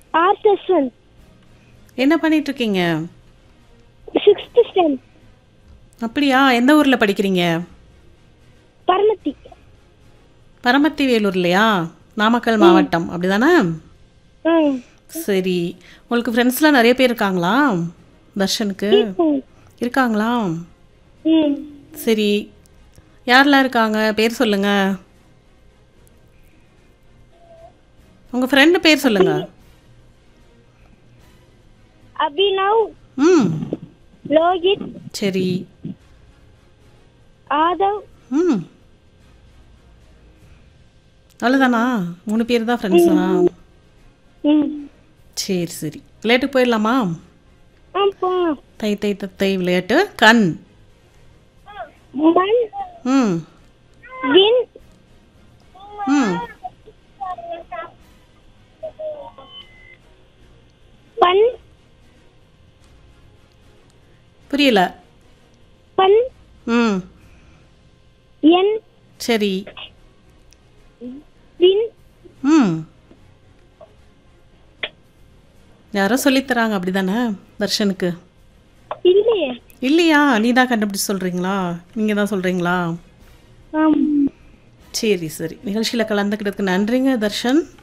R session என்ன பண்ணிட்டு இருக்கீங்க சிக்ஸ்த் ஸ்டாண்ட் அப்படியா எந்த ஊரில் படிக்கிறீங்க பரமத்தி பரமத்தி வேலூர்லையா நாமக்கல் மாவட்டம் அப்படிதானே ம் சரி உங்களுக்கு ஃப்ரெண்ட்ஸ்லாம் நிறைய பேர் இருக்காங்களா தர்ஷனுக்கு ம் இருக்காங்களா ம் சரி யாரெல்லாம் இருக்காங்க பேர் சொல்லுங்க உங்கள் ஃப்ரெண்டு பேர் சொல்லுங்க அபினவ் ம் லோகித் சரி ஆதவ் ம் அவ்வளோதானா மூணு பேர் தான் ஃப்ரெண்ட்ஸா ம் சரி சரி விளையாட்டுக்கு போயிடலாமா ஆ போங்க தை தை தத்தை விளையாட்டு கண் மண் ம் வின் ம் பண் புரியல பண் ம் என் சரி வின் ம் யாரோ சொல்லித்தராங்க அப்படி தானே தர்ஷனுக்கு இல்லையே இல்லையா நீ தான் கண்டுபிடிச்சு சொல்கிறீங்களா நீங்கள் தான் சொல்கிறீங்களா ஆம் சரி சரி நிகழ்ச்சியில் கலந்துக்கிட்டதுக்கு நன்றிங்க தர்ஷன்